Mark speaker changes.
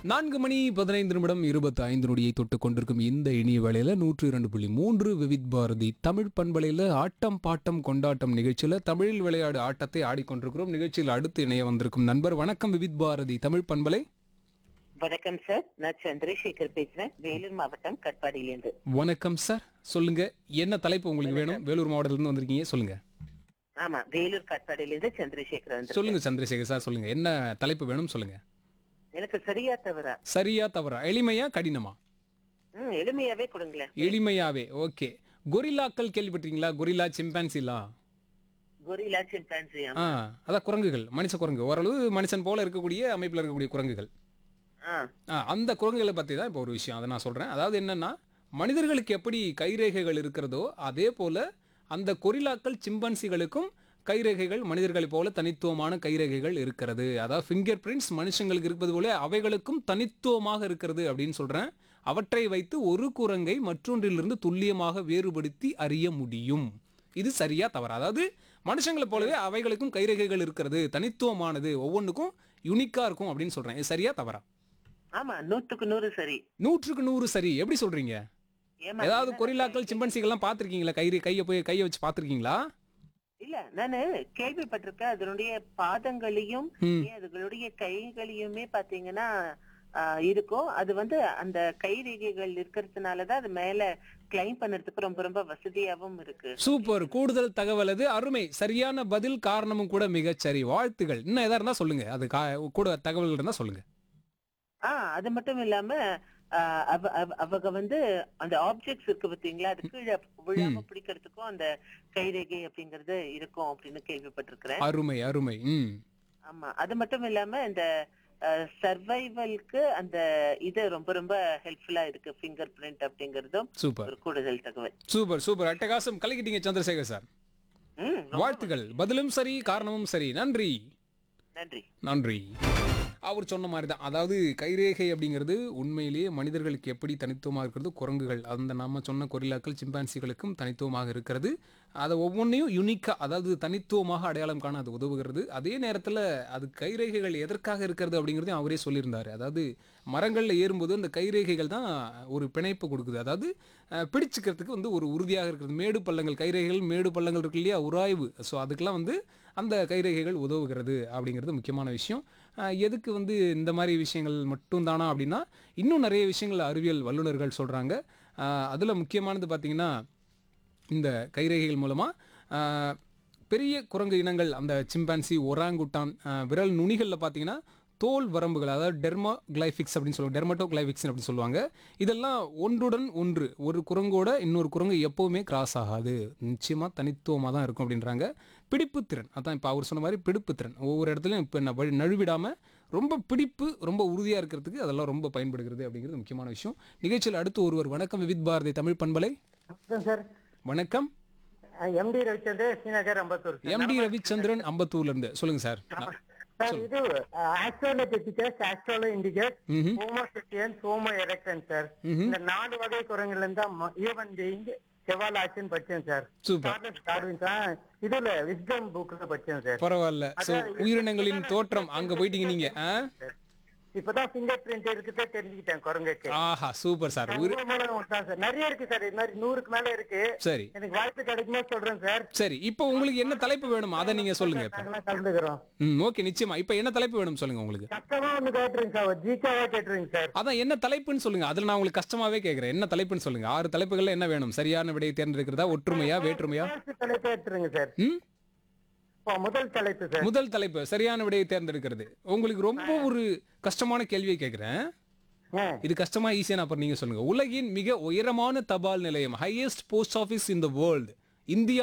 Speaker 1: நான்கு மணி பதினைந்து நிமிடம் இருபத்தி ஐந்து நொடியை தொட்டு கொண்டிருக்கும் இந்த இனிய வேளையில நூற்று இரண்டு புள்ளி மூன்று விவித் பாரதி தமிழ் பண்பலையில ஆட்டம் பாட்டம் கொண்டாட்டம் நிகழ்ச்சியில தமிழில் விளையாடு ஆட்டத்தை ஆடிக்கொண்டிருக்கிறோம் நிகழ்ச்சியில் அடுத்து இணைய வந்திருக்கும் நண்பர் வணக்கம் விவித் பாரதி தமிழ் பண்பலை
Speaker 2: வணக்கம் சார் நான் சந்திரசேகர் பேசுறேன் வேலூர் மாவட்டம் கட்பாடியிலிருந்து
Speaker 1: வணக்கம் சார் சொல்லுங்க என்ன தலைப்பு உங்களுக்கு வேணும் வேலூர் மாவட்டத்துல இருந்து வந்திருக்கீங்க சொல்லுங்க
Speaker 2: ஆமா வேலூர் கட்பாடியிலிருந்து சந்திரசேகர் வந்து
Speaker 1: சொல்லுங்க சந்திரசேகர் சார் சொல்லுங்க என்ன தலைப்பு வேணும் சொல்லுங்க
Speaker 2: எனக்கு சரியா தவறா
Speaker 1: சரியா தவறா எளிமையா கடினமா
Speaker 2: ம் எளிமையாவே கொடுங்களேன்
Speaker 1: எளிமையாவே ஓகே கொரில்லாக்கள் கேள்விப்பட்டீங்களா கொரில்லா சிம்பான்சிலா
Speaker 2: கொரிலா சிம்பான்சி
Speaker 1: ஆ அதான் குரங்குகள் மனுஷ குரங்கு ஓரளவு மனுஷன் போல இருக்கக்கூடிய அமைப்பில் இருக்கக்கூடிய குரங்குகள்
Speaker 2: ஆ
Speaker 1: ஆ அந்த குரங்குகளை பற்றி தான் இப்போ ஒரு விஷயம் அதை நான் சொல்கிறேன் அதாவது என்னன்னா மனிதர்களுக்கு எப்படி கைரேகைகள் இருக்கிறதோ அதே போல் அந்த கொரில்லாக்கள் சிம்பன்சிகளுக்கும் கைரேகைகள் மனிதர்களைப் போல தனித்துவமான கைரேகைகள் இருக்கிறது அதாவது ஃபிங்கர் பிரிண்ட்ஸ் மனுஷங்களுக்கு இருப்பது போல அவைகளுக்கும் தனித்துவமாக இருக்கிறது அப்படின்னு சொல்கிறேன் அவற்றை வைத்து ஒரு குரங்கை மற்றொன்றிலிருந்து துல்லியமாக வேறுபடுத்தி அறிய முடியும் இது சரியா தவறா அதாவது மனுஷங்களைப் போலவே அவைகளுக்கும் கைரேகைகள் இருக்கிறது தனித்துவமானது ஒவ்வொன்றுக்கும் யுனிக்கா இருக்கும் அப்படின்னு சொல்றேன் இது சரியா தவறா
Speaker 2: ஆமா நூற்றுக்கு நூறு சரி
Speaker 1: நூற்றுக்கு நூறு சரி எப்படி சொல்றீங்க
Speaker 2: ஏமா
Speaker 1: ஏதாவது கொரில்லாக்கள் சிம்பன்சிகள்லாம் பார்த்திருக்கீங்களா கை கையை போய் கையை வச்சு பார்த்திருக்கீங்களா
Speaker 2: இல்ல நானு கேள்விப்பட்டிருக்கேன் அதனுடைய பாதங்களையும்
Speaker 1: ம்.
Speaker 2: ஏன் அதுகளுடைய கைகளையுமே பாத்தீங்கன்னா ஆ, இருக்கும் அது வந்து அந்த கை ரேகைகள் இருக்கிறதுனாலதான் அது மேல கிளைம் பண்ணுறதுக்கு ரொம்ப ரொம்ப வசதியாவும் இருக்கு
Speaker 1: சூப்பர் கூடுதல் தகவல் அது அருமை சரியான பதில் காரணமும் கூட மிகச் சரி வாழ்த்துகள் இன்னும் எதா இருந்தா சொல்லுங்க அது கா- கூட தகவல் இருந்தா சொல்லுங்க
Speaker 2: ஆ அது மட்டும் இல்லாம ஆ, அவ- அவ- அவங்க வந்து அந்த ஆப்ஜெக்ட்ஸ் இருக்கு பாத்தீங்களா அது கீழே விழாம பிடிக்கிறதுக்கும் அந்த கைரேகை அப்படிங்கறது இருக்கும் அப்படின்னு கேள்விப்பட்டிருக்கிறேன்
Speaker 1: அருமை அருமை ம்
Speaker 2: ஆமா அது மட்டும் இல்லாம இந்த சர்வைவல்க்கு அந்த இது ரொம்ப ரொம்ப ஹெல்ப்ஃபுல்லா இருக்கு ஃபிங்கர் பிரிண்ட் அப்படிங்கறதும்
Speaker 1: சூப்பர்
Speaker 2: ஒரு கூடுதல் தகவல்
Speaker 1: சூப்பர் சூப்பர் அட்டகாசம் கலக்கிட்டீங்க சந்திரசேகர் சார்
Speaker 2: ம்
Speaker 1: வாழ்த்துக்கள் பதிலும் சரி காரணமும் சரி நன்றி
Speaker 2: நன்றி
Speaker 1: நன்றி அவர் சொன்ன மாதிரி தான் அதாவது கைரேகை அப்படிங்கிறது உண்மையிலேயே மனிதர்களுக்கு எப்படி தனித்துவமாக இருக்கிறது குரங்குகள் அந்த நாம சொன்ன கொரில்லாக்கள் சிம்பான்சிகளுக்கும் தனித்துவமாக இருக்கிறது அதை ஒவ்வொன்றையும் யுனிக்காக அதாவது தனித்துவமாக அடையாளம் காண அது உதவுகிறது அதே நேரத்தில் அது கைரேகைகள் எதற்காக இருக்கிறது அப்படிங்கிறதையும் அவரே சொல்லியிருந்தார் அதாவது மரங்களில் ஏறும்போது அந்த கைரேகைகள் தான் ஒரு பிணைப்பு கொடுக்குது அதாவது அஹ், பிடிச்சுக்கிறதுக்கு வந்து ஒரு உறுதியாக இருக்கிறது மேடு பள்ளங்கள் கைரேகைகள் மேடு பள்ளங்கள் இருக்கு இல்லையா உராய்வு ஸோ அதுக்கெல்லாம் வந்து அந்த கைரேகைகள் உதவுகிறது அப்படிங்கிறது முக்கியமான விஷயம் அஹ், எதுக்கு வந்து இந்த மாதிரி விஷயங்கள் மட்டும் தானா அப்படின்னா இன்னும் நிறைய விஷயங்கள் அறிவியல் வல்லுநர்கள் சொல்கிறாங்க அதில் முக்கியமானது பார்த்திங்கன்னா இந்த கைரேகைகள் மூலமாக பெரிய குரங்கு இனங்கள் அந்த சிம்பான்சி ஒராங்குட்டான் அஹ், விரல் நுனிகளில் பார்த்தீங்கன்னா தோல் வரம்புகள் அதாவது டெர்மா கிளைஃபிக்ஸ் அப்படின்னு சொல்லுவாங்க டெர்மட்டோ கிளைஃபிக்ஸ் அப்படின்னு சொல்லுவாங்க இதெல்லாம் ஒன்றுடன் ஒன்று ஒரு குரங்கோட இன்னொரு குரங்கு எப்போவுமே கிராஸ் ஆகாது நிச்சயமாக தனித்துவமாக தான் இருக்கும் அப்படின்றாங்க பிடிப்பு திறன் அதான் இப்போ அவர் சொன்ன மாதிரி பிடிப்பு திறன் ஒவ்வொரு இடத்துலையும் இப்போ நான் வழி நழுவிடாமல் ரொம்ப பிடிப்பு ரொம்ப உறுதியாக இருக்கிறதுக்கு அதெல்லாம் ரொம்ப பயன்படுகிறது அப்படிங்கிறது முக்கியமான விஷயம் நிகழ்ச்சியில் அடுத்து ஒருவர் வணக்கம் விவித் பாரதி தமிழ் பண்பலை
Speaker 3: வணக்கம் சார்
Speaker 1: வணக்கம்
Speaker 3: MD Ravichandran Srinagar Ambattur sir.
Speaker 1: MD Ravichandran அம்பத்தூர்ல இருந்து சொல்லுங்க சார்
Speaker 3: சார் இது ஆஸ்ட்ரோலஜிக்கஸ் ஆஸ்ட்ரோலோ இண்டிகஸ்
Speaker 1: ம்ஹும்.
Speaker 3: ஹோமோசெட்டியன் ஹோமோ எரெக்டன் சார் இந்த நாலு வகை குரங்குல இருந்தா ஈவன் பீயிங் செவால் ஆச்சுன்னு படிச்சேன் சார்
Speaker 1: சூப்பர்
Speaker 3: சார்லஸ் டார்வின் தான் இதுல விஸ்டம் புக்ல படிச்சேன் சார்
Speaker 1: பரவாயில்ல சோ உயிரினங்களின் தோற்றம் அங்க போயிட்டீங்க நீங்க ஆ?
Speaker 3: இப்பதான் ஃபிங்கர் பிரிண்ட் இருக்குதே தெரிஞ்சுக்கிட்டேன் குரங்குக்கு
Speaker 1: ஆஹா சூப்பர் சார் உயிர்
Speaker 3: உங்க மூலம் தான் சார் நிறைய இருக்கு சார் இது மாதிரி நூறுக்கு மேல இருக்கு
Speaker 1: சரி
Speaker 3: எனக்கு வாய்ப்பு கிடைக்குமோ சொல்றேன் சார்
Speaker 1: சரி இப்போ உங்களுக்கு என்ன தலைப்பு வேணும் அதை நீங்க சொல்லுங்க இப்போ
Speaker 3: நாங்களாம் கலந்துக்கிறோம்
Speaker 1: ம் ஓகே நிச்சயமா இப்போ என்ன தலைப்பு வேணும் சொல்லுங்க உங்களுக்கு
Speaker 3: கஷ்டமா ஒண்ணு கேட்டுருங்க சார் ஜிகாவா கேட்டுருங்க சார்
Speaker 1: அதான் என்ன தலைப்புன்னு சொல்லுங்க அதுல நான் உங்களுக்கு கஷ்டமாவே கேக்குறேன் என்ன தலைப்புன்னு சொல்லுங்க ஆறு தலைப்புகள்ல என்ன வேணும் சரியான விடையை தேர்ந்தெடுக்கிறதா ஒற்றுமையா வேற்றுமையா
Speaker 3: first தலைப்பு எடுத்துருங்க சார்
Speaker 1: ம்
Speaker 3: இப்போ முதல் தலைப்பு சார்
Speaker 1: முதல் தலைப்பு சரியான விடையை தேர்ந்தெடுக்கிறது உங்களுக்கு ரொம்ப ஒரு கஷ்டமான கேள்வியை கேட்குறேன்
Speaker 3: ஆ.
Speaker 1: இது கஷ்டமா ஈஸியான அப்புறம் நீங்க சொல்லுங்க உலகின் மிக உயரமான தபால் நிலையம் highest post office in the world India